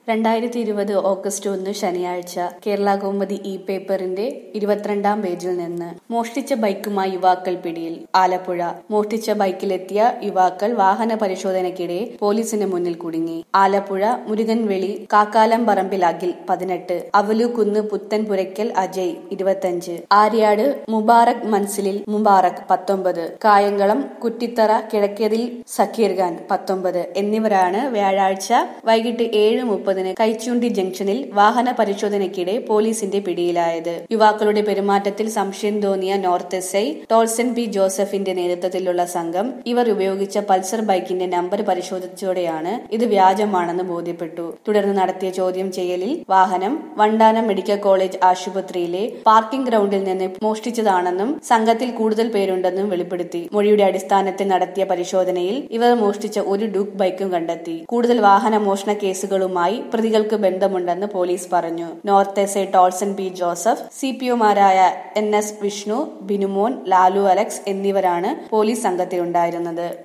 രണ്ടായിരത്തി ഇരുപത് ഓഗസ്റ്റ് ഒന്ന് ശനിയാഴ്ച കേരള കൗമുദി ഇ പേപ്പറിന്റെ ഇരുപത്തിരണ്ടാം പേജിൽ നിന്ന് മോഷ്ടിച്ച ബൈക്കുമായി യുവാക്കൾ പിടിയിൽ ആലപ്പുഴ മോഷ്ടിച്ച ബൈക്കിലെത്തിയ യുവാക്കൾ വാഹന പരിശോധനയ്ക്കിടെ പോലീസിന് മുന്നിൽ കുടുങ്ങി ആലപ്പുഴ മുരുകൻവെളി കാക്കാലം പറമ്പിൽ അഖിൽ പതിനെട്ട് അവലുകുന്ന് പുത്തൻപുരയ്ക്കൽ അജയ് ഇരുപത്തഞ്ച് ആര്യാട് മുബാറക് മൻസിലിൽ മുബാറക് പത്തൊമ്പത് കായംകുളം കുറ്റിത്തറ കിഴക്കേതിൽ സക്കീർ ഖാൻ പത്തൊമ്പത് എന്നിവരാണ് വ്യാഴാഴ്ച വൈകിട്ട് ഏഴ് മുപ്പതിന് കൈച്ചൂണ്ടി ജംഗ്ഷനിൽ വാഹന പരിശോധനയ്ക്കിടെ പോലീസിന്റെ പിടിയിലായത് യുവാക്കളുടെ പെരുമാറ്റത്തിൽ സംശയം തോന്നിയ north S I Tolson P ജോസഫിന്റെ നേതൃത്വത്തിലുള്ള സംഘം ഇവർ ഉപയോഗിച്ച പൾസർ ബൈക്കിന്റെ നമ്പർ പരിശോധിച്ചതോടെയാണ് ഇത് വ്യാജമാണെന്ന് ബോധ്യപ്പെട്ടു തുടർന്ന് നടത്തിയ ചോദ്യം ചെയ്യലിൽ വാഹനം വണ്ടാനം മെഡിക്കൽ കോളേജ് ആശുപത്രിയിലെ പാർക്കിംഗ് ഗ്രൗണ്ടിൽ നിന്ന് മോഷ്ടിച്ചതാണെന്നും സംഘത്തിൽ കൂടുതൽ പേരുണ്ടെന്നും വെളിപ്പെടുത്തി മൊഴിയുടെ അടിസ്ഥാനത്തിൽ നടത്തിയ പരിശോധനയിൽ ഇവർ മോഷ്ടിച്ച ഒരു ഡൂക്ക് ബൈക്കും കണ്ടെത്തി കൂടുതൽ വാഹന മോഷണ കേസുകളുമായി പ്രതികൾക്ക് ബന്ധമുണ്ടെന്ന് പോലീസ് പറഞ്ഞു north S I Tolson P Joseph C P ഒമാരായ N S Vishnu Binumon Lalu Alex എന്നിവരാണ് പോലീസ് സംഘത്തിലുണ്ടായിരുന്നത്